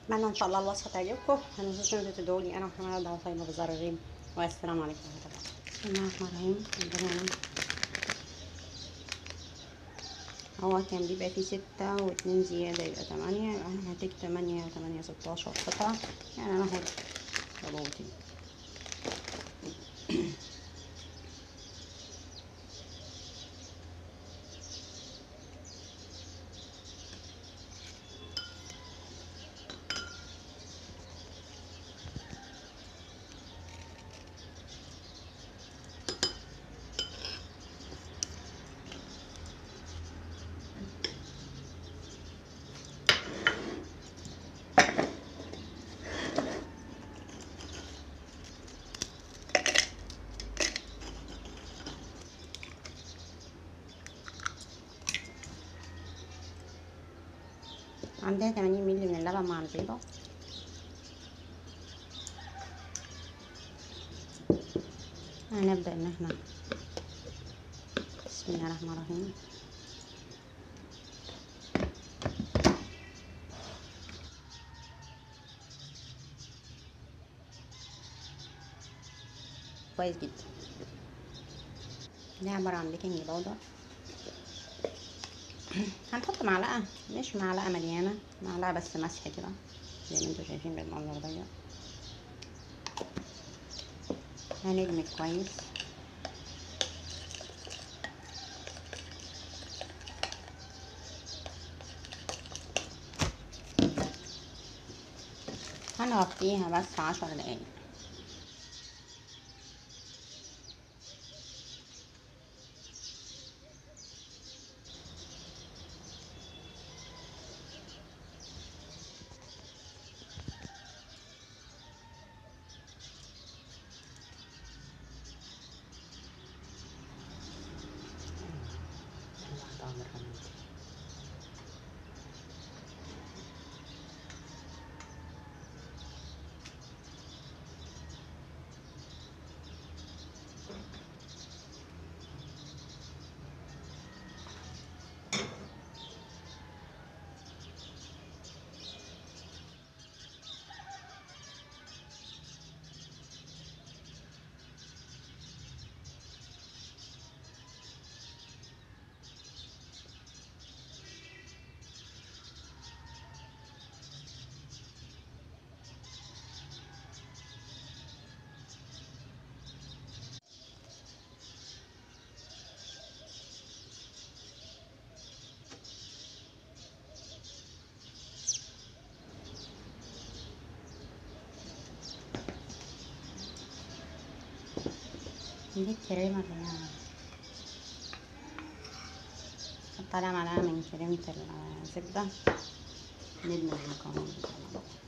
اتمنى ان شاء الله الوصفه تعجبكم ما تنسوش انتوا تدعوا لي انا وحماد دعوه طيبه بزار الريم والسلام عليكم ورحمه الله بسم الله الرحمن الرحيم ربنا هو كان بيبقى فيه ستة واتنين زيادة يبقى تمانية يبقى انا هتيجي تمانية وتمانية ستاشر قطعة يعني انا هاخد ربوتين عندنا 80 مللي من اللبن مع البيضة هنبدأ ان احنا بسم الله الرحمن الرحيم كويس جدا ده عبارة عن بيكنج باودر هنحط معلقة مش معلقة مليانة معلقة بس مسح كده زي ما انتوا شايفين بالمنظر ده هندمج كويس هنغطيها بس عشر دقايق دي الكريمة اللي هي حط عليها معلقة من كريمة الزبدة ندمج المكونات دي